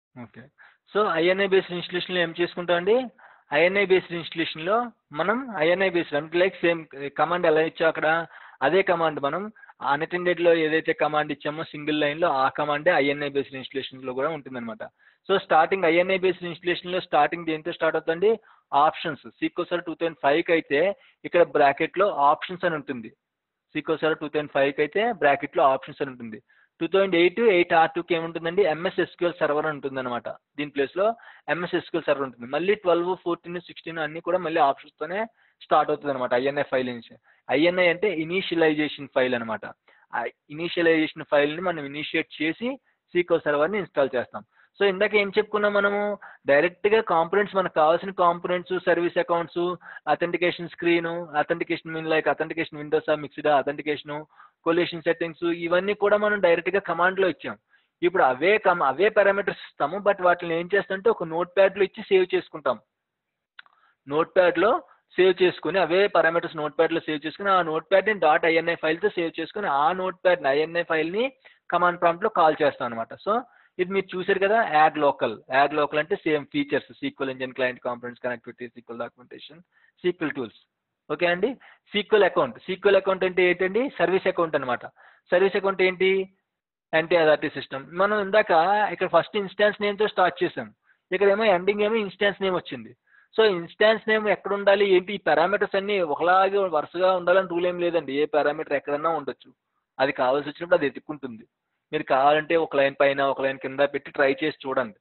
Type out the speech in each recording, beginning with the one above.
Okay so INI based ఇన్స్టిట్యూషన్లో ఏం చేసుకుంటామండి ఐఎన్ఐ బేస్డ్ ఇన్స్టిట్యూషన్లో మనం ఐఎన్ఐ బేస్డ్ అంటే లైక్ సేమ్ కమాండ్ ఎలా ఇచ్చాం అక్కడ అదే కమాండ్ మనం అన్అటెండెడ్లో ఏదైతే కమాండ్ ఇచ్చామో సింగిల్ లైన్లో ఆ కమాండే ఐఎన్ఐ బేస్డ్ ఇన్స్టిట్యూషన్లో కూడా ఉంటుందన్నమాట సో స్టార్టింగ్ ఐఎన్ఐ బేస్డ్ ఇన్స్టిట్యూషన్లో స్టార్టింగ్ దేంతో స్టార్ట్ అవుతుంది ఆప్షన్స్ సీకోసర్ టూ థౌసండ్ ఫైవ్కి అయితే ఇక్కడ బ్రాకెట్లో ఆప్షన్స్ అని ఉంటుంది సీకోసర్ టూ థౌసండ్ ఫైవ్కి అయితే బ్రాకెట్లో ఆప్షన్స్ అని ఉంటుంది two thousand eight eight R టూకి ఏముంటుందండి ఎంఎస్ ఎస్క్యూఎల్ సర్వర్ అని ఉంటుంది అనమాట దీని ప్లేస్లో ఎంఎస్ ఎస్క్యూఎల్ సర్వర్ ఉంటుంది మళ్ళీ ట్వెల్వ్ ఫోర్టీన్ సిక్స్టీన్ అన్నీ కూడా మళ్ళీ ఆప్షన్స్తోనే స్టార్ట్ అవుతుంది అనమాట ఐఎన్ఐ ఫైల్ నుంచి ఐఎన్ఐ అంటే ఇనీషియలైజేషన్ ఫైల్ అనమాట ఆ ఇనీషియలైజేషన్ ఫైల్ని మనం ఇనిషియేట్ చేసి సీకో సర్వర్ని ఇన్స్టాల్ చేస్తాం సో ఇందాక ఏం చెప్పుకున్నాం మనము డైరెక్ట్గా కాంపోనెంట్స్ మనకు కావాల్సిన components service accounts authentication screen authentication mean like authentication Windows mixed authentication collation settings ఇవన్నీ కూడా మనం డైరెక్ట్గా కమాండ్లో ఇచ్చాం ఇప్పుడు అవే కమ అవే పారామీటర్స్ ఇస్తాము బట్ వాటిని ఏం చేస్తామంటే ఒక నోట్ ప్యాడ్లో ఇచ్చి సేవ్ చేసుకుంటాం నోట్ ప్యాడ్లో సేవ్ చేసుకుని అవే పారామీటర్స్ నోట్ ప్యాడ్లో సేవ్ చేసుకుని ఆ నోట్ ప్యాడ్ని డాట్ ఐఎన్ఐ ఫైల్తో సేవ్ చేసుకుని ఆ నోట్ ప్యాడ్ ఐఎన్ఐ ఫైల్ని కమాండ్ ప్రాంప్ట్లో కాల్ చేస్తాం అనమాట సో ఇది మీరు చూసారు కదా యాడ్ లోకల్ యాడ్ లోకల్ అంటే same features SQL engine client components connectivity SQL documentation SQL tools okay అండి సీక్వల్ అకౌంట్ సీక్వల్ అకౌంట్ అంటే ఏంటండి సర్వీస్ అకౌంట్ అనమాట సర్వీస్ అకౌంట్ ఏంటి యాంటీ అథారిటీ సిస్టమ్ మనం ఇందాక ఇక్కడ ఫస్ట్ ఇన్స్టాన్స్ నేమ్తో స్టార్ట్ చేసాం ఇక్కడ ఏమో ఎండింగ్ ఏమో ఇన్స్టాన్స్ నేమ్ వచ్చింది సో ఇన్స్టాన్స్ నేమ్ ఎక్కడ ఉండాలి ఏంటి ఈ పారామీటర్స్ అన్ని ఒకలాగే వరుసగా ఉండాలని రూల్ ఏం లేదండి ఏ పారామీటర్ ఎక్కడన్నా ఉండొచ్చు అది కావాల్సి వచ్చినప్పుడు అది ఎత్తుక్కుంటుంది మీరు కావాలంటే ఒక లైన్ పైన ఒక లైన్ కింద పెట్టి ట్రై చేసి చూడండి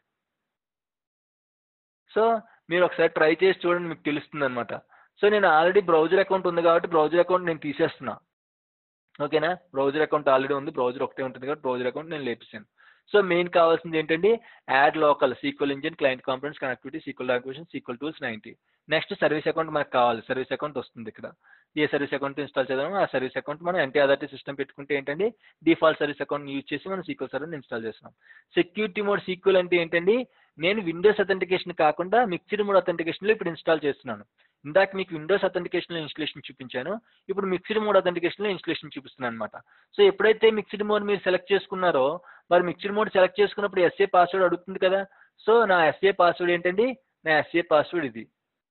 సో మీరు ఒకసారి ట్రై చేసి చూడండి మీకు తెలుస్తుంది అనమాట సో నేను ఆల్రెడీ బ్రౌజర్ అకౌంట్ ఉంది కాబట్టి బ్రౌజర్ అకౌంట్ నేను తీసేస్తున్నా ఓకేనా బ్రౌజర్ అకౌంట్ ఆల్రెడీ ఉంది బ్రౌజర్ ఒకటే ఉంటుంది కాబట్టి బ్రౌజర్ అకౌంట్ నేను లేపేసాను సో మెయిన్ కావాల్సింది ఏంటంటే add local SQL engine client components connectivity SQL document SQL tools ninety next service account మనకు కావాలి సర్వీస్ అకౌంట్ వస్తుంది ఇక్కడ ఏ సర్వీస్ అకౌంట్ ఇన్స్టాల్ చేద్దామో ఆ సర్వీస్ అకౌంట్ మనం ఎన్టీ అథారిటీ సిస్టమ్ పెట్టుకుంటే ఏంటండి డిఫాల్ట్ సర్వీస్ అకౌంట్ యూజ్ చేసి మనం సీక్వల్ సర్వర్ ఇన్స్టాల్ చేస్తున్నాం సెక్యూరిటీ మోడ్ సీక్వల్ అంటే ఏంటండి నేను విండోస్ అథెంటికేషన్ కాకుండా మిక్స్డ్ మోడ్ అథెంటికేషన్లో ఇప్పుడు ఇన్స్టాల్ చేస్తున్నాను ఇందాక మీకు విండోస్ అథెంటికేషన్లో ఇన్స్టలేషన్ చూపించాను ఇప్పుడు మిక్స్డ్ మోడ్ అథెంటికేషన్లో ఇన్స్టలేషన్ చూపిస్తున్నాను అనమాట సో ఎప్పుడైతే మిక్స్డ్ మోడ్ మీరు సెలెక్ట్ చేసుకున్నారో మరి మిక్స్డ్ మోడ్ సెలెక్ట్ చేసుకున్నప్పుడు ఎస్ఏ పాస్వర్డ్ అడుగుతుంది కదా సో నా ఎస్ఏ పాస్వర్డ్ ఏంటండి నా ఎస్ఏ పాస్వర్డ్ ఇది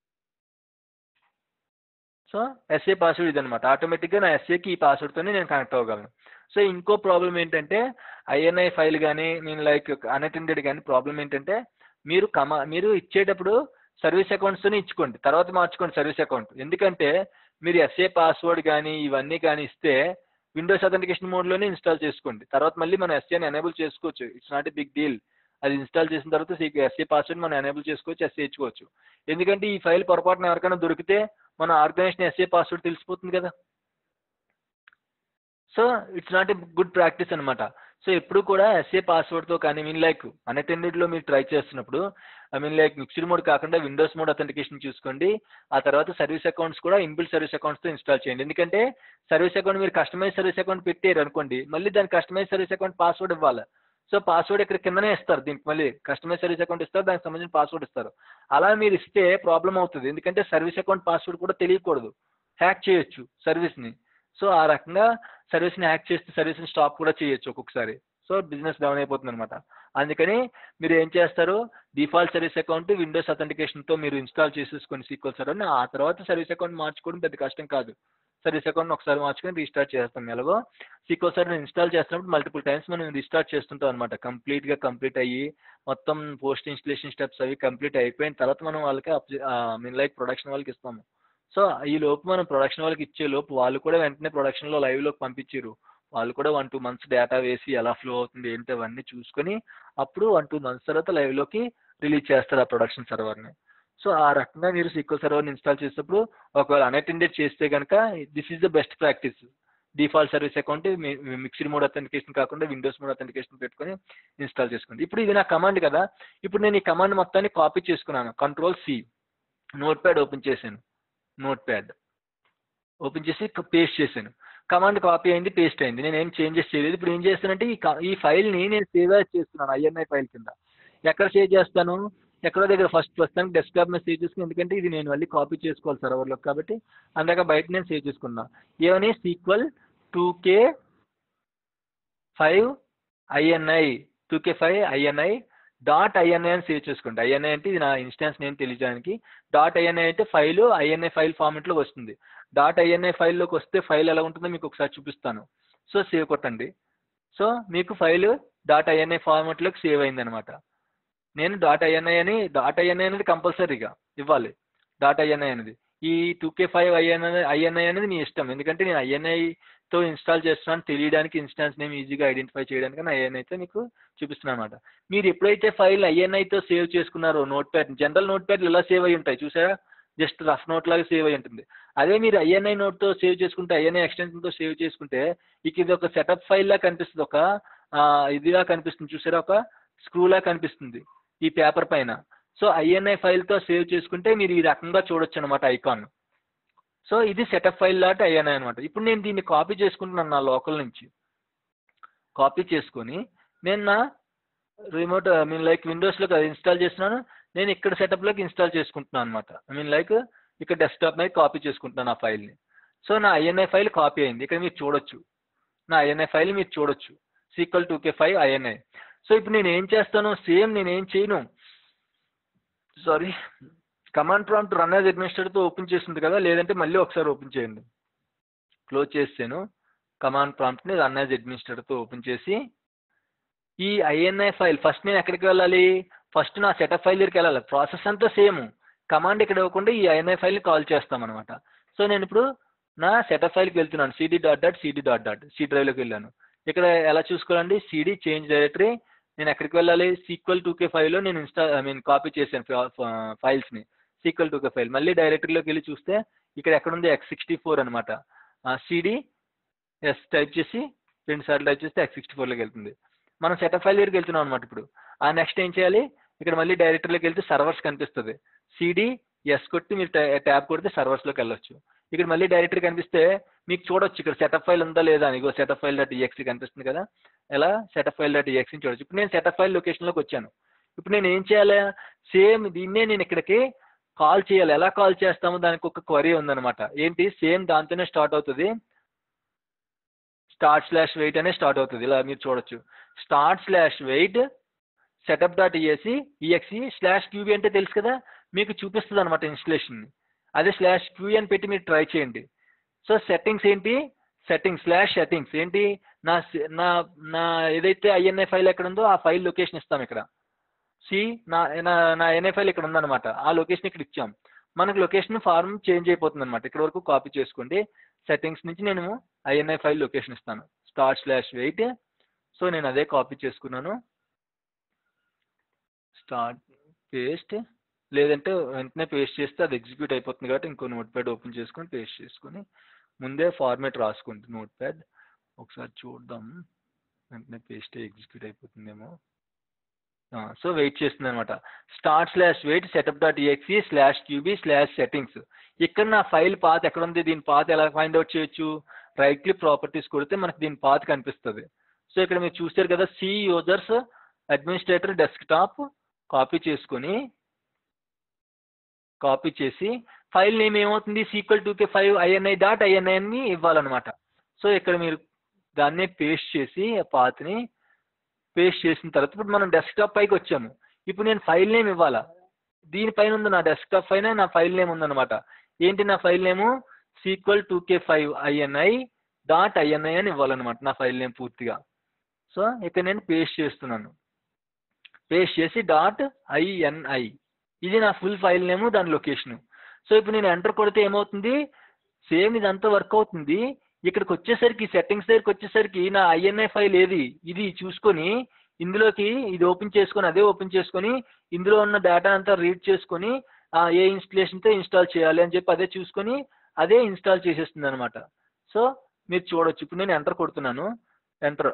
సో ఎస్ఏ పాస్వర్డ్ ఇది అనమాట ఆటోమేటిక్గా నా ఎస్ఏకి ఈ పాస్వర్డ్తోనే నేను కనెక్ట్ అవ్వగలను సో ఇంకో ప్రాబ్లం ఏంటంటే ఐఎన్ఐ ఫైల్ కానీ నేను లైక్ అన్అటెండెడ్ కానీ ప్రాబ్లం ఏంటంటే మీరు కమా మీరు ఇచ్చేటప్పుడు సర్వీస్ అకౌంట్స్తోనే ఇచ్చుకోండి తర్వాత మార్చుకోండి సర్వీస్ అకౌంట్ ఎందుకంటే మీరు ఎస్ఏ పాస్వర్డ్ కానీ ఇవన్నీ కానీ ఇస్తే విండోస్ అథెంటికేషన్ మోడ్లోనే ఇన్స్టాల్ చేసుకోండి తర్వాత మళ్ళీ మనం ఎస్ఏని ఎనేబుల్ చేసుకోవచ్చు it's not a big deal అది ఇన్స్టాల్ చేసిన తర్వాత ఎస్ఏ పాస్వర్డ్ మనం ఎనేబుల్ చేసుకోవచ్చు ఎస్ఏ ఇచ్చుకోవచ్చు ఎందుకంటే ఈ ఫైల్ పొరపాటున ఎవరికైనా దొరికితే మన ఆర్గనైజేషన్ ఎస్ఏ పాస్వర్డ్ తెలిసిపోతుంది కదా so it's not a good practice అనమాట సో ఎప్పుడు కూడా ఎస్ఏ పాస్వర్డ్తో కానీ మీన్ లైక్ అన్అటెండెడ్లో మీరు ట్రై చేస్తున్నప్పుడు I mean like mixed mode కాకుండా విండోస్ మోడ్ అథెంటికేషన్ చూసుకోండి ఆ తర్వాత సర్వీస్ అకౌంట్స్ కూడా ఇన్బిల్డ్ సర్వీస్ అకౌంట్స్తో ఇన్స్టాల్ చేయండి ఎందుకంటే సర్వీస్ అకౌంట్ మీరు కస్టమైజ్ సర్వీస్ అకౌంట్ పెట్టారు అనుకోండి మళ్ళీ దాని కస్టమైజ్ సర్వీస్ అకౌంట్ పాస్వర్డ్ ఇవ్వాలి సో పాస్వర్డ్ ఇక్కడ కిందనే ఇస్తారు దీనికి మళ్ళీ కస్టమైజ్ సర్వీస్ అకౌంట్ ఇస్తారు దానికి సంబంధించిన పాస్వర్డ్ ఇస్తారు అలా మీరు ఇస్తే ప్రాబ్లం అవుతుంది ఎందుకంటే సర్వీస్ అకౌంట్ పాస్వర్డ్ కూడా తెలియకూడదు హ్యాక్ చేయొచ్చు సర్వీస్ని సో ఆ రకంగా సర్వీస్ని హ్యాక్ చేస్తే సర్వీస్ని స్టాప్ కూడా చేయొచ్చు ఒక్కొక్కసారి సో బిజినెస్ డౌన్ అయిపోతుంది అనమాట అందుకని మీరు ఏం చేస్తారు డిఫాల్ట్ సర్వీస్ అకౌంట్ విండోస్ అథెంటికేషన్తో మీరు ఇన్స్టాల్ చేసేసుకొని సీక్వల్ సర్వర్ని ఆ తర్వాత సర్వీస్ అకౌంట్ మార్చుకోవడం పెద్ద కష్టం కాదు సర్వీస్ అకౌంట్ ఒకసారి మార్చుకొని రీస్టార్ట్ చేస్తాం ఎలాగో సీక్వల్ సర్వర్ ఇన్స్టాల్ చేస్తున్నప్పుడు మల్టిపుల్ టైమ్స్ మనం రీస్టార్ట్ చేస్తుంటాం అనమాట కంప్లీట్గా కంప్లీట్ అయ్యి మొత్తం పోస్ట్ ఇన్స్టలేషన్ స్టెప్స్ అవి కంప్లీట్ అయిపోయిన తర్వాత మనం వాళ్ళకి మీన్ లైక్ ప్రొడక్షన్ వాళ్ళకి ఇస్తాము సో ఈ లోపు మనం ప్రొడక్షన్ వాళ్ళకి ఇచ్చే లోపు వాళ్ళు కూడా వెంటనే ప్రొడక్షన్లో లైవ్లోకి పంపించారు వాళ్ళు కూడా వన్ టూ మంత్స్ డేటా వేసి ఎలా ఫ్లో అవుతుంది ఏంటి అవన్నీ చూసుకొని అప్పుడు వన్ టూ మంత్స్ తర్వాత లైవ్లోకి రిలీజ్ చేస్తారు ఆ ప్రొడక్షన్ సర్వర్ని సో ఆ రకంగా మీరు సీక్వల్ సర్వర్ని ఇన్స్టాల్ చేసేటప్పుడు ఒకవేళ అన్అటెండెడ్ చేస్తే కనుక this is the best practice default service account mixed mode authentication కాకుండా విండోస్ మోడ్ అథెంటికేషన్ పెట్టుకొని ఇన్స్టాల్ చేసుకోండి ఇప్పుడు ఇది నా కమాండ్ కదా ఇప్పుడు నేను ఈ కమాండ్ మొత్తాన్ని కాపీ చేసుకున్నాను control C notepad open చేశాను నోట్ ప్యాడ్ ఓపెన్ చేసి పేస్ట్ చేశాను కమాండ్ కాపీ అయింది పేస్ట్ అయింది నేను ఏం చేంజెస్ చేయలేదు ఇప్పుడు ఏం చేస్తానంటే ఈ ఈ ఫైల్ని నేను సేవ్ చేస్తున్నాను ఐఎన్ఐ ఫైల్ కింద ఎక్కడ సేవ్ చేస్తాను ఎక్కడో దగ్గర ఫస్ట్ ప్రస్తుతానికి డెస్క్టాప్ మీద సేవ్ చేసుకుని ఎందుకంటే ఇది నేను మళ్ళీ కాపీ చేసుకోవాలి సర్వర్లో కాబట్టి అందాక బయట నేను సేవ్ చేసుకున్నా ఏమని SQL two K five INI two K five INI dot INI అని సేవ్ చేసుకోండి ఐఎన్ఐ అంటే ఇది నా ఇన్స్టాన్స్ నేను తెలియజేయడానికి డాట్ ఐఎన్ఐ అయితే ఫైల్ ఐఎన్ఐ ఫైల్ ఫార్మెట్లో వస్తుంది డాట్ ఐఎన్ఐ ఫైల్లోకి వస్తే ఫైల్ ఎలా ఉంటుందో మీకు ఒకసారి చూపిస్తాను సో సేవ్ కొట్టండి సో మీకు ఫైల్ డాట్ ఐఎన్ఐ ఫార్మెట్లోకి సేవ్ అయింది అనమాట నేను డాట్ ఐఎన్ఐ అని డాట్ ఐఎన్ఐ అనేది కంపల్సరీగా ఇవ్వాలి డాట్ ఐఎన్ఐ అనేది ఈ two K five INI INI అనేది మీ ఇష్టం ఎందుకంటే నేను ఐఎన్ఐతో ఇన్స్టాల్ చేస్తున్నాను తెలియడానికి ఇన్స్టాన్స్ నేమ్ ఈజీగా ఐడెంటిఫై చేయడానికి నేను ఐఎన్ఐతో మీకు చూపిస్తున్నాను అనమాట మీరు ఎప్పుడైతే ఫైల్ ఐఎన్ఐతో సేవ్ చేసుకున్నారో నోట్ ప్యాడ్ జనరల్ నోట్ ప్యాడ్లు ఎలా సేవ్ అయి ఉంటాయి చూసారా జస్ట్ రఫ్ నోట్ లాగా సేవ్ అయి ఉంటుంది అదే మీరు ఐఎన్ఐ నోట్తో సేవ్ చేసుకుంటే ఐఎన్ఐ ఎక్స్టెన్షన్తో సేవ్ చేసుకుంటే ఇక ఇది ఒక సెటప్ ఫైల్ లా కనిపిస్తుంది ఒక ఆ, ఇదిలా కనిపిస్తుంది చూసారా ఒక స్క్రూ లా కనిపిస్తుంది ఈ పేపర్ పైన సో ఐఎన్ఐ ఫైల్తో సేవ్ చేసుకుంటే మీరు ఈ రకంగా చూడొచ్చు అనమాట ఐకాన్ సో ఇది సెటప్ ఫైల్ లాంటి ఐఎన్ఐ అనమాట ఇప్పుడు నేను దీన్ని కాపీ చేసుకుంటున్నాను నా లోకల్ నుంచి కాపీ చేసుకొని నేను నా రిమోట్ ఐ మీన్ లైక్ విండోస్లోకి అది ఇన్స్టాల్ చేస్తున్నాను నేను ఇక్కడ సెటప్లోకి ఇన్స్టాల్ చేసుకుంటున్నాను అనమాట ఐ మీన్ లైక్ ఇక్కడ డెస్క్టాప్ మీద కాపీ చేసుకుంటున్నాను ఆ ఫైల్ని సో నా ఐఎన్ఐ ఫైల్ కాపీ అయింది ఇక్కడ మీరు చూడొచ్చు నా ఐఎన్ఐ ఫైల్ మీరు చూడొచ్చు SQL two K five INI so ఇప్పుడు నేను ఏం చేస్తాను సేమ్ నేను ఏం చేయను sorry command prompt run as అడ్మినిస్ట్రేటర్తో ఓపెన్ చేస్తుంది కదా లేదంటే మళ్ళీ ఒకసారి ఓపెన్ చేయండి క్లోజ్ చేసాను కమాండ్ ప్రాంప్ట్ని రన్ యాజ్ అడ్మినిస్ట్రేటర్తో ఓపెన్ చేసి ఈ ఐఎన్ఐ ఫైల్ ఫస్ట్ నేను ఎక్కడికి వెళ్ళాలి ఫస్ట్ నా సెటప్ ఫైల్ దగ్గరికి వెళ్ళాలి ప్రాసెస్ అంతా సేమ్ కమాండ్ ఇక్కడ ఇవ్వకుండా ఈ ఐఎన్ఐ ఫైల్ని కాల్ చేస్తాం అనమాట సో నేను ఇప్పుడు నా సెటప్ ఫైల్కి వెళ్తున్నాను CD dot dot CD dot dot C డ్రైవ్లోకి వెళ్ళాను ఇక్కడ ఎలా చూసుకోవాలండి సిడి చేంజ్ డైరెక్టరీ నేను ఎక్కడికి వెళ్ళాలి సీక్వల్ టూ కే ఫైవ్లో నేను ఇన్స్టా ఐ మీన్ కాపీ చేశాను ఫైల్స్ని సీక్వల్ టూ కే ఫైల్ మళ్ళీ డైరెక్టరీలోకి వెళ్ళి చూస్తే ఇక్కడ ఎక్కడ ఉంది ఎక్స్ సిక్స్టీ ఫోర్ అనమాట సిడి ఎస్ టైప్ చేసి రెండు సార్లు టైప్ చేస్తే ఎక్స్ సిక్స్టీ ఫోర్లోకి వెళ్తుంది మనం సెటప్ ఫైల్ దగ్గరికి వెళ్తున్నాం అనమాట ఇప్పుడు ఆ నెక్స్ట్ ఏం చేయాలి ఇక్కడ మళ్ళీ డైరెక్టరీలోకి వెళ్తే సర్వర్స్ కనిపిస్తుంది సిడి ఎస్ కొట్టి మీరు ట్యాబ్ కొడితే సర్వర్స్లోకి వెళ్ళొచ్చు ఇక్కడ మళ్ళీ డైరెక్టరీ కనిపిస్తే మీకు చూడొచ్చు ఇక్కడ సెటప్ ఫైల్ ఉందా లేదా అని ఇగో సెటప్ ఫైల్ డాట్ ఈఎక్సీ కనిపిస్తుంది కదా ఎలా సెటప్ ఫైల్ డాట్ ఈఎక్సీని చూడొచ్చు ఇప్పుడు నేను సెటప్ ఫైల్ లొకేషన్లోకి వచ్చాను ఇప్పుడు నేను ఏం చేయాలి సేమ్ దీన్నే నేను ఇక్కడికి కాల్ చేయాలి ఎలా కాల్ చేస్తామో దానికి ఒక క్వరీ ఉందన్నమాట ఏంటి సేమ్ దాంతోనే స్టార్ట్ అవుతుంది స్టార్ట్ స్లాష్ వెయిట్ అనే స్టార్ట్ అవుతుంది ఇలా మీరు చూడొచ్చు start slash wait setup dot ESC EXE slash QB అంటే తెలుసు కదా మీకు చూపిస్తుంది అనమాట ఇన్స్టలేషన్ని అదే స్లాష్ క్యూ అని పెట్టి మీరు ట్రై చేయండి సో సెట్టింగ్స్ ఏంటి సెట్టింగ్స్ స్లాష్ సెట్టింగ్స్ ఏంటి నా se- నా నా ఏదైతే ఐఎన్ఐ ఫైల్ ఎక్కడ ఉందో ఆ ఫైల్ లొకేషన్ ఇస్తాం ఇక్కడ సి నా నా నా ఐఎన్ఐ ఫైల్ ఇక్కడ ఉందన్నమాట ఆ లొకేషన్ ఇక్కడ ఇచ్చాం మనకు లొకేషన్ ఫార్మ్ చేంజ్ అయిపోతుంది అనమాట ఇక్కడ వరకు కాపీ చేసుకోండి సెట్టింగ్స్ నుంచి నేను ఐఎన్ఐ ఫైల్ లొకేషన్ ఇస్తాను స్టార్ స్లాష్ వెయిట్ సో నేను అదే కాపీ చేసుకున్నాను స్టార్ట్ పేస్ట్ లేదంటే వెంటనే పేస్ట్ చేస్తే అది ఎగ్జిక్యూట్ అయిపోతుంది కాబట్టి ఇంకో నోట్ ప్యాడ్ ఓపెన్ చేసుకొని పేస్ట్ చేసుకొని ముందే ఫార్మేట్ రాసుకోండి నోట్ ప్యాడ్ ఒకసారి చూద్దాం వెంటనే పేస్ట్ ఎగ్జిక్యూట్ అయిపోతుందేమో సో వెయిట్ చేస్తుంది అనమాట start slash wait setup dot EXE slash QB slash settings ఇక్కడ నా ఫైల్ పాత్ ఎక్కడ ఉంది దీని పాత్ ఎలా ఫైండ్ అవుట్ చేయొచ్చు రైట్ క్లిక్ ప్రాపర్టీస్ కొడితే మనకి దీని పాత్ కనిపిస్తుంది సో ఇక్కడ మీరు చూసారు కదా C users administrator desktop copy చేసుకొని కాపీ చేసి ఫైల్ నేమ్ ఏమవుతుంది SQL two K five INI dot INI అని ఇవ్వాలన్నమాట సో ఇక్కడ మీరు దాన్నే పేస్ట్ చేసి ఆ పాత్ని పేస్ట్ చేసిన తర్వాత ఇప్పుడు మనం డెస్క్టాప్ పైకి వచ్చాము ఇప్పుడు నేను ఫైల్ నేమ్ ఇవ్వాలా దీనిపైన ఉంది నా డెస్క్టాప్ పైన నా ఫైల్ నేమ్ ఉందన్నమాట ఏంటి నా file name SQL two K five INI dot INI అని ఇవ్వాలన్నమాట నా ఫైల్ నేమ్ పూర్తిగా సో ఇక్కడ నేను పేస్ట్ చేస్తున్నాను పేస్ట్ చేసి డాట్ ఐఎన్ఐ ఇది నా ఫుల్ ఫైల్ నేము దాని లొకేషను సో ఇప్పుడు నేను ఎంటర్ కొడితే ఏమవుతుంది సేమ్ ఇదంతా వర్క్ అవుతుంది ఇక్కడికి వచ్చేసరికి సెట్టింగ్స్ దగ్గరికి వచ్చేసరికి నా ఐఎన్ఐ ఫైల్ ఏది ఇది చూసుకొని ఇందులోకి ఇది ఓపెన్ చేసుకొని అదే ఓపెన్ చేసుకొని ఇందులో ఉన్న డేటా అంతా రీడ్ చేసుకొని ఆ, ఏ ఇన్స్టలేషన్తో ఇన్స్టాల్ చేయాలి అని చెప్పి అదే చూసుకొని అదే ఇన్స్టాల్ చేసేస్తుంది అనమాట సో మీరు చూడొచ్చు ఇప్పుడు నేను ఎంటర్ కొడుతున్నాను ఎంటర్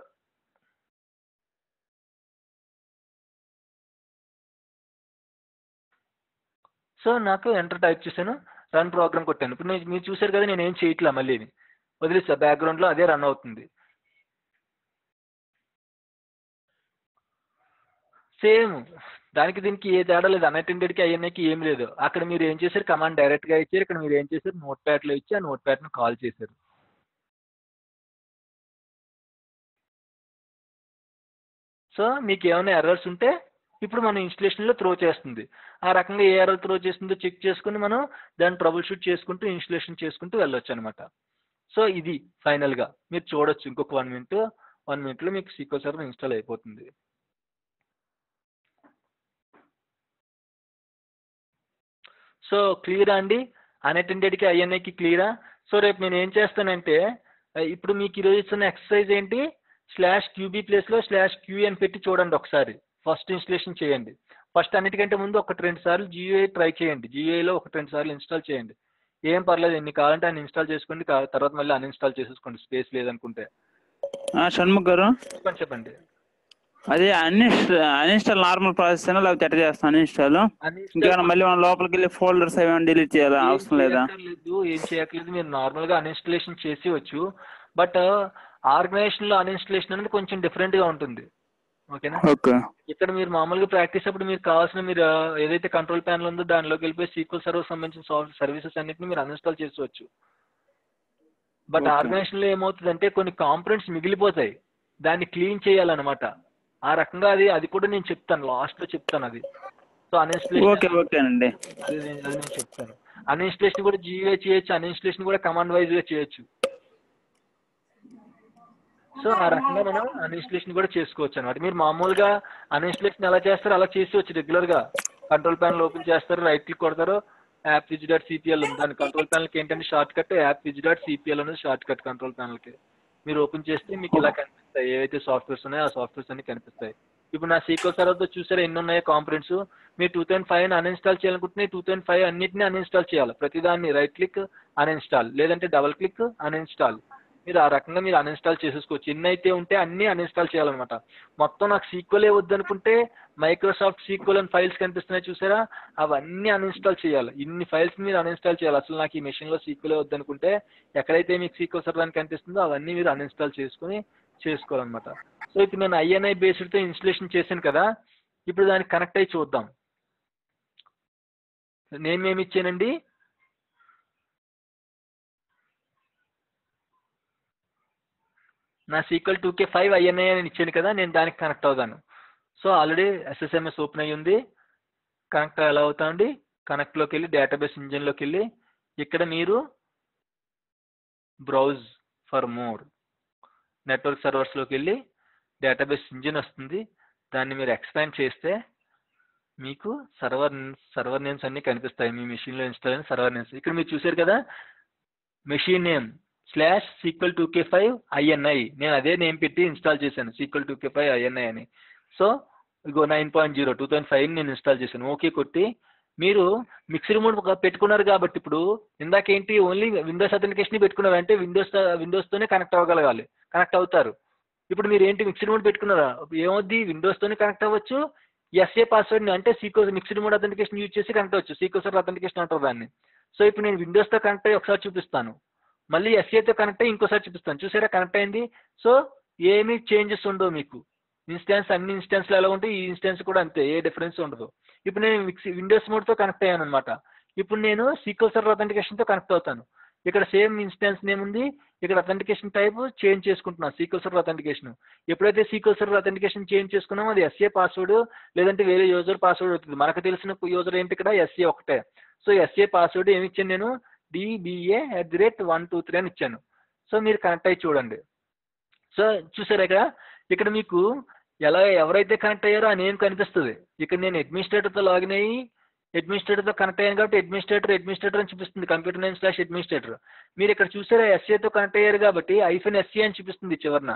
సో నాకు ఎంటర్ టైప్ చేశాను రన్ ప్రోగ్రామ్ కొట్టాను ఇప్పుడు నేను మీరు చూసారు కదా నేను ఏం చేయట్లే మళ్ళీ వదిలేసా బ్యాక్గ్రౌండ్లో అదే రన్ అవుతుంది సేమ్ దానికి దీనికి ఏ తేడా లేదు అన్అటెండెడ్కి ఐఎన్ఐకి ఏం లేదు అక్కడ మీరు ఏం చేశారు కమాండ్ డైరెక్ట్గా ఇచ్చారు ఇక్కడ మీరు ఏం చేశారు నోట్ ప్యాడ్లో ఇచ్చి ఆ నోట్ ప్యాడ్ను కాల్ చేశారు సో మీకు ఏమైనా ఎర్రర్స్ ఉంటే ఇప్పుడు మన ఇన్స్టలేషన్లో త్రో చేస్తుంది ఆ రకంగా ఏ ఎర్రర్ త్రో చేస్తుందో చెక్ చేసుకుని మనం దాన్ని ట్రబుల్ షూట్ చేసుకుంటూ ఇన్స్టలేషన్ చేసుకుంటూ వెళ్ళొచ్చు అనమాట సో ఇది ఫైనల్గా మీరు చూడొచ్చు ఇంకొక వన్ మినిట్ వన్ మినిట్లో మీకు సీక్వల్ సర్వర్ ఇన్స్టాల్ అయిపోతుంది సో క్లియరా అండి అన్అటెండెడ్కి ఐఎన్ఐకి క్లియరా సో రేపు నేను ఏం చేస్తానంటే ఆ, ఇప్పుడు మీకు ఈరోజు ఇస్తున్న ఎక్సర్సైజ్ ఏంటి స్లాష్ క్యూబీ ప్లేస్లో స్లాష్ క్యూ అని పెట్టి చూడండి ఒకసారి ఫస్ట్ ఇన్స్టలేషన్ చేయండి ఫస్ట్ అన్నిటికంటే ముందు ఒకటి రెండు సార్లు జియోఐ ట్రై చేయండి జియోఐలో ఒకటి రెండు సార్లు ఇన్స్టాల్ చేయండి ఏం పర్లేదు ఎన్ని కావాలంటే అన్ని ఇన్స్టాల్ చేసుకోండి కా- తర్వాత మళ్ళీ అన్ఇన్స్టాల్ చేసేసుకోండి స్పేస్ లేదనుకుంటే ఆ, షణ్ముఖ్ గారు చెప్పండి చెప్పండి అదే అన్ఇన్స్టాల్ అన్ఇన్స్టాల్ నార్మల్ ప్రాసెస్ అయినా లేకపోతే ఎట్లా చేస్తాం అన్ఇన్స్టాల్ ఇంకేమైనా మళ్ళీ మనం లోపలికి వెళ్ళి ఫోల్డర్స్ ఏమైనా డిలీట్ చేయాలా అవసరం లేదా చేయక్కర్లేదు ఏం చేయక్కర్లేదు మీరు నార్మల్ గా అన్ఇన్స్టలేషన్ చేసేవచ్చు బట్ ఆర్గనైజేషన్ లో అన్ఇన్స్టలేషన్ అనేది కొంచెం డిఫరెంట్ గా ఉంటుంది ఓకేనా ఓకే ఇక్కడ మీరు మామూలుగా ప్రాక్టీస్ అప్పుడు మీరు కావాల్సిన మీరు ఆ, ఏదైతే కంట్రోల్ ప్యానల్ ఉందో దానిలోకి వెళ్ళిపోయి సీక్వల్ సర్వర్ సంబంధించిన సాఫ్ట్ సర్వీసెస్ అన్నిటిని మీరు అన్ఇన్స్టాల్ చేసుకోవచ్చు బట్ Okay. ఆర్గనైజేషన్ లో ఏమవుతుందంటే కొన్ని కాంపనెంట్స్ మిగిలిపోతాయి దాన్ని క్లీన్ చేయాలన్నమాట ఆ రకంగా అది అది కూడా నేను చెప్తాను లాస్ట్ లో చెప్తాను అది సో అన్ఇన్స్టలేషన్ ఓకే ఓకేనండి అది నేను అది నేను చెప్తాను అన్ఇన్స్టలేషన్ కూడా జీవే చేయొచ్చు అన్ఇన్స్టలేషన్ కూడా కమాండ్ వైజ్ గా చేయొచ్చు సో ఆ రకంగా మనం అన్ఇన్స్టలేషన్ కూడా చేసుకోవచ్చు అనమాట మీరు మామూలుగా అన్ఇన్స్టలేషన్ ఎలా చేస్తారో అలా చేసేవచ్చు రెగ్యులర్ గా కంట్రోల్ ప్యానల్ ఓపెన్ చేస్తారు రైట్ క్లిక్ కొడతారు యాప్ విజ్ డాట్ సిపిఎల్ ఉంది దాని కంట్రోల్ ప్యానల్కి ఏంటంటే shortcut appwiz dot CPL అనేది షార్ట్ కట్ కంట్రోల్ ప్యానల్కి మీరు ఓపెన్ చేస్తే మీకు ఇలా కనిపిస్తాయి ఏవైతే సాఫ్ట్వేర్స్ ఉన్నాయో ఆ సాఫ్ట్వేర్స్ అన్ని కనిపిస్తాయి ఇప్పుడు నా సీక్వల్ సర్వర్తో చూసారా ఎన్ని ఉన్నాయో కాంపనెంట్స్ మీరు టూ థౌసండ్ ఫైవ్ అన్ఇన్స్టాల్ చేయాలనుకుంటే టూ థౌసండ్ ఫైవ్ అన్నిటిని అన్ఇన్స్టాల్ చేయాలి ప్రతిదాన్ని రైట్ క్లిక్ అన్ఇన్స్టాల్ లేదంటే డబల్ క్లిక్ అన్ఇన్స్టాల్ మీరు ఆ రకంగా మీరు అన్ఇన్స్టాల్ చేసేసుకోవచ్చు ఎన్ని అయితే ఉంటే అన్ని అన్ఇన్స్టాల్ చేయాలన్నమాట మొత్తం నాకు సీక్వలే వద్దనుకుంటే మైక్రోసాఫ్ట్ సీక్వల్ అని ఫైల్స్ కనిపిస్తున్నాయి చూసారా అవన్నీ అన్ఇన్స్టాల్ చేయాలి ఇన్ని ఫైల్స్ మీరు అన్ఇన్స్టాల్ చేయాలి అసలు నాకు ఈ మెషిన్లో సీక్వలే వద్దనుకుంటే ఎక్కడైతే మీకు సీక్వల్ సర్వర్ అని కనిపిస్తుందో అవన్నీ మీరు అన్ఇన్స్టాల్ చేసుకుని చేసుకోవాలన్నమాట సో ఇప్పుడు నేను ఐఎన్ఐ బేస్డ్తో ఇన్స్టలేషన్ చేశాను కదా ఇప్పుడు దానికి కనెక్ట్ అయ్యి చూద్దాం నేను ఏమి ఇచ్చానండి నా SQL two K five INI అని ఇచ్చాను కదా నేను దానికి కనెక్ట్ అవుతాను సో ఆల్రెడీ ఎస్ఎస్ఎంఎస్ ఓపెన్ అయ్యి ఉంది కనెక్ట్ ఎలా అవుతామండి కనెక్ట్లోకి వెళ్ళి డేటాబేస్ ఇంజిన్లోకి వెళ్ళి ఇక్కడ మీరు బ్రౌజ్ ఫర్ మోర్ నెట్వర్క్ సర్వర్స్లోకి వెళ్ళి డేటాబేస్ ఇంజిన్ వస్తుంది దాన్ని మీరు ఎక్స్పాండ్ చేస్తే మీకు సర్వర్ సర్వర్ నేమ్స్ అన్నీ కనిపిస్తాయి మీ మెషిన్లో ఇన్స్టాల్ అయిన సర్వర్ నేమ్స్ ఇక్కడ మీరు చూసారు కదా machine name slash SQL two K five INI నేను అదే నేమ్ పెట్టి ఇన్స్టాల్ చేశాను SQL two K five INI అని సో ఇగో nine point zero two thousand five నేను ఇన్స్టాల్ చేశాను ఓకే కొట్టి మీరు మిక్సర్ మోడ్ పెట్టుకున్నారు కాబట్టి ఇప్పుడు ఇందాకేంటి ఓన్లీ విండోస్ అథెంటికేషన్ పెట్టుకున్నారు అంటే విండోస్ విండోస్తోనే కనెక్ట్ అవ్వగలగాలి కనెక్ట్ అవుతారు ఇప్పుడు మీరు ఏంటి మిక్సర్ మోడ్ పెట్టుకున్నారా ఏమవుద్ది విండోస్తోనే కనెక్ట్ అవ్వచ్చు ఎస్ఏ పాస్వర్డ్ని అంటే SQL mixed mode authentication use చేసి కనెక్ట్ అవ్వచ్చు సీకోసర్ అథెంటికేషన్ అంటారు దాన్ని సో ఇప్పుడు నేను విండోస్తో కనెక్ట్ అయ్యి ఒకసారి చూపిస్తాను మళ్ళీ ఎస్ఏతో కనెక్ట్ అయ్యి ఇంకోసారి చూపిస్తాను చూసారా కనెక్ట్ అయింది సో ఏమీ చేంజెస్ ఉండవు మీకు ఇన్స్టెన్స్ అన్ని ఇన్స్టెన్స్లు ఎలా ఉంటాయి ఈ ఇన్స్టెన్స్ కూడా అంతే ఏ డిఫరెన్స్ ఉండదు ఇప్పుడు నేను మిక్సీ విండోస్ మోడ్తో కనెక్ట్ అయ్యాను అనమాట ఇప్పుడు నేను సీక్వల్ సర్వర్ అథెంటికేషన్తో కనెక్ట్ అవుతాను ఇక్కడ సేమ్ ఇన్స్టెన్స్ నేమ్ ఉంది ఇక్కడ అథెంటికేషన్ టైప్ చేంజ్ చేసుకుంటున్నాను సీక్వల్ సర్వర్ అథెంటికేషన్ ఎప్పుడైతే సీక్వల్ సర్వర్ అథెంటికేషన్ చేంజ్ చేసుకున్నామో అది ఎస్ఏ పాస్వర్డ్ లేదంటే వేరే యూజర్ పాస్వర్డ్ అవుతుంది మనకు తెలిసిన యూజర్ ఏంటి ఇక్కడ ఎస్ఏ ఒకటే సో ఎస్ఏ పాస్వర్డ్ ఏమి ఇచ్చాను నేను DBA at the rate one two three అని ఇచ్చాను సో మీరు కనెక్ట్ అయ్యి చూడండి సో చూసారా ఇక్కడ ఇక్కడ మీకు ఎలా ఎవరైతే కనెక్ట్ అయ్యారో ఆ నేమ్ కనిపిస్తుంది ఇక్కడ నేను అడ్మినిస్ట్రేటర్తో లాగిన్ అయ్యి అడ్మినిస్ట్రేటర్తో కనెక్ట్ అయ్యాను కాబట్టి అడ్మినిస్ట్రేటర్ అడ్మినిస్ట్రేటర్ అని చూపిస్తుంది కంప్యూటర్ నేమ్ స్లాష్ అడ్మినిస్ట్రేటర్ మీరు ఇక్కడ చూసారా ఎస్ఏతో కనెక్ట్ అయ్యారు కాబట్టి ఐఫెన్ ఎస్ఏ అని చూపిస్తుంది చివరిన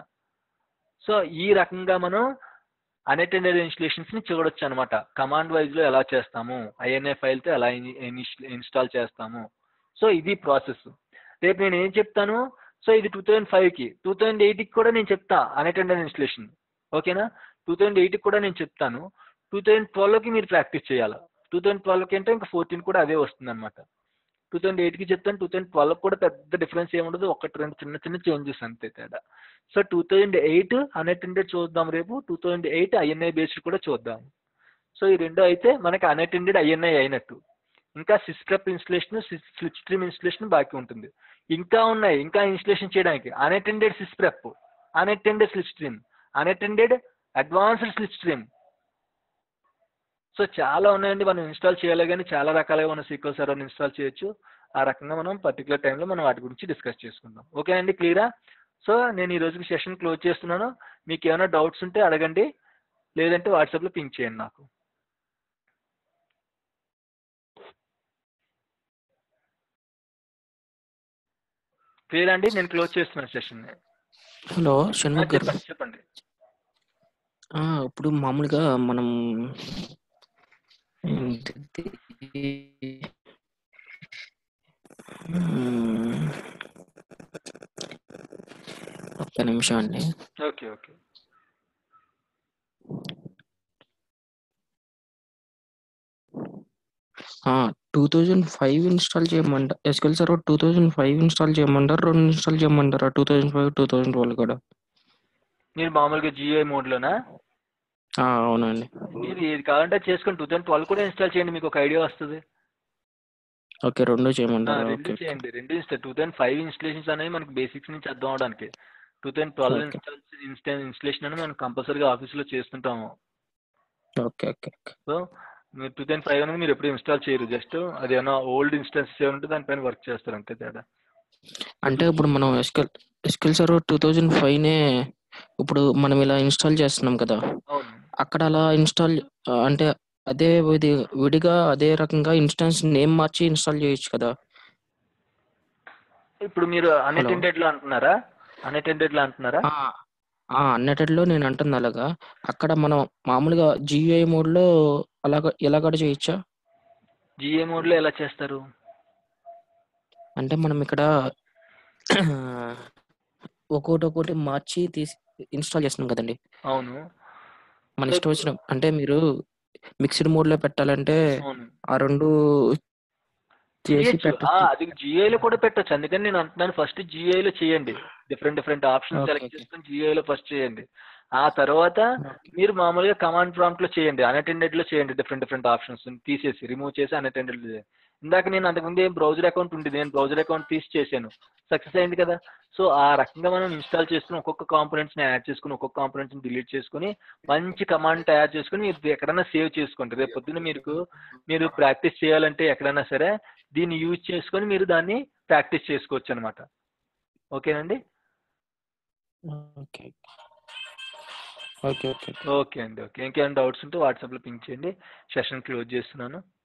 సో ఈ రకంగా మనం అన్అటెండెడ్ ఇన్స్టలేషన్స్ని చూడొచ్చు అనమాట కమాండ్ వైజ్లో ఎలా చేస్తాము ఐఎన్ఏ ఫైల్తో ఎలా ఇన్స్టాల్ చేస్తాము సో ఇది ప్రాసెస్ రేపు నేను ఏం చెప్తాను సో ఇది టూ థౌజండ్ ఫైవ్కి టూ థౌజండ్ ఎయిట్కి కూడా నేను చెప్తా అన్అటెండెడ్ ఇన్స్టలేషన్ ఓకేనా టూ థౌజండ్ ఎయిట్కి కూడా నేను చెప్తాను టూ థౌజండ్ ట్వెల్వ్కి మీరు ప్రాక్టీస్ చేయాలి టూ థౌజండ్ ట్వెల్వ్కి అంటే ఇంకా ఫోర్టీన్ కూడా అదే వస్తుంది అనమాట టూ థౌజండ్ ఎయిట్కి చెప్తాను టూ థౌజండ్ ట్వెల్వ్ కూడా పెద్ద డిఫరెన్స్ ఏముండదు ఒకటి రెండు చిన్న చిన్న చేంజెస్ అంతే తేడా so two thousand eight unattended చూద్దాం రేపు two thousand eight INI based కూడా చూద్దాం సో ఈ రెండు అయితే మనకి అన్అటెండెడ్ ఐఎన్ఐ అయినట్టు ఇంకా sysprep installation slipstream installation బాకీ ఉంటుంది ఇంకా ఉన్నాయి ఇంకా ఇన్స్టలేషన్ చేయడానికి unattended sysprep unattended slipstream unattended advanced slipstream so చాలా ఉన్నాయండి మనం ఇన్స్టాల్ చేయాలి కానీ చాలా రకాలుగా మనం సీక్వెల్ సర్వర్ ఇన్స్టాల్ చేయొచ్చు ఆ రకంగా మనం పర్టికులర్ టైంలో మనం వాటి గురించి డిస్కస్ చేసుకుందాం ఓకే అండి క్లియరా సో నేను ఈ రోజుకి సెషన్ క్లోజ్ చేస్తున్నాను మీకు ఏమైనా డౌట్స్ ఉంటే అడగండి లేదంటే వాట్సాప్లో పింక్ చేయండి నాకు క్లియర్ అండి నేను క్లోజ్ చేస్తున్నాను సెషన్ని హలో షణ్ముఖ్ గారు చెప్పండి చెప్పండి ఆ, ఇప్పుడు మామూలుగా మనం ఏంటిది? మ్మ్. ఒక్క నిమిషం అండి okay okay two thousand five install చేయమంట SQL server two thousand five install చేయమంటారు రెండు ఇన్స్టాల్ చేయమంటారా two thousand five two thousand twelve కూడా మీరు మామూలుగా జిఐ మోడ్లోనా ఆ, అవునండి మీరు ఏది కావాలంటే చేసుకొని టూ థౌసండ్ ట్వెల్వ్ కూడా ఇన్స్టాల్ చేయండి మీకు ఒక ఐడియా వస్తుంది ఓకే రెండు ఆ, చేయమంటారా రెండు ఓకే చేయండి రెండు install two thousand five installations అనేవి మనకి బేసిక్స్ నుంచి అర్థం అవడానికి two thousand twelve Okay. Install insta installation అని మనం కంపల్సరీగా ఆఫీస్లో చేస్తుంటాము ఓకే ఓకే ఓకే సో మీరు టూ థౌసండ్ ఫైవ్ అనేది మీరు ఎప్పుడు ఇన్స్టాల్ చేయరు జస్ట్ అది ఏమైనా ఓల్డ్ ఇన్స్టాన్స్ ఏమైనా ఉంటే దానిపైన వర్క్ చేస్తారు అంతే తేడా అంటే ఇప్పుడు మనం SQL SQL server two thousand ఫైవ్నే ఇప్పుడు మనం ఇలా ఇన్స్టాల్ చేస్తున్నాం కదా అవును అక్కడ అలా ఇన్స్టాల్ అంటే అదే విధి విడిగా అదే రకంగా ఇన్స్టాన్స్ నేమ్ మార్చి ఇన్స్టాల్ చేయొచ్చు కదా ఇప్పుడు మీరు అన్అటెండెడ్లో అంటున్నారా అన్అటెండెడ్లో అంటున్నారా అన్నట్లో నేను అంటుంది అలాగా అక్కడ మనం మామూలుగా జిఐ మోడ్లో అలాగ ఎలా కూడా చేయొచ్చా జిఏ మోడ్లో ఎలా చేస్తారు అంటే మనం ఇక్కడ ఒక్కోటి ఒక్కోటి మార్చి తీసి ఇన్స్టాల్ చేస్తున్నాం కదండి అవును మన ఇష్టం వచ్చిన అంటే మీరు మిక్స్డ్ మోడ్ లో పెట్టాలంటే అవును ఆ రెండు చేసి చేయొచ్చు. ఆ, పెట్టచ్చు అది GUI లో కూడా పెట్టొచ్చు అందుకని నేను అంటున్నాను ఫస్ట్ GUI లో చేయండి different different options Okay, select okay. చేసుకొని GUI లో ఫస్ట్ చేయండి ఆ తర్వాత మీరు మామూలుగా కమాండ్ ప్రాంప్ట్ లో చేయండి అన్అటెండెడ్ లో చేయండి డిఫరెంట్ డిఫరెంట్ ఆప్షన్స్ తీసేసి రిమూవ్ చేసి అన్అటెండెడ్ ఇందాక నేను అంతకుముందు ఏం బ్రౌజర్ అకౌంట్ ఉండేది నేను బ్రౌజర్ అకౌంట్ తీసి చేశాను సక్సెస్ అయింది కదా సో ఆ రకంగా మనం ఇన్స్టాల్ చేసుకుని ఒక్కొక్క కాంపోనెంట్స్ ని యాడ్ చేసుకుని ఒక్కొక్క కాంపోనెంట్స్ ని డిలీట్ చేసుకుని మంచి కమాండ్ తయారు చేసుకుని మీరు ఎక్కడైనా సేవ్ చేసుకోండి రేపు పొద్దున్న మీకు మీరు ప్రాక్టీస్ చేయాలంటే ఎక్కడైనా సరే దీన్ని యూజ్ చేసుకొని మీరు దాన్ని ప్రాక్టీస్ చేసుకోవచ్చు అనమాట ఓకేనండి ఓకే ఓకే ఓకే ఓకే అండి ఓకే ఇంకేమైనా డౌట్స్ ఉంటే వాట్సాప్లో పింక్ చేయండి సెషన్ క్లోజ్ చేస్తున్నాను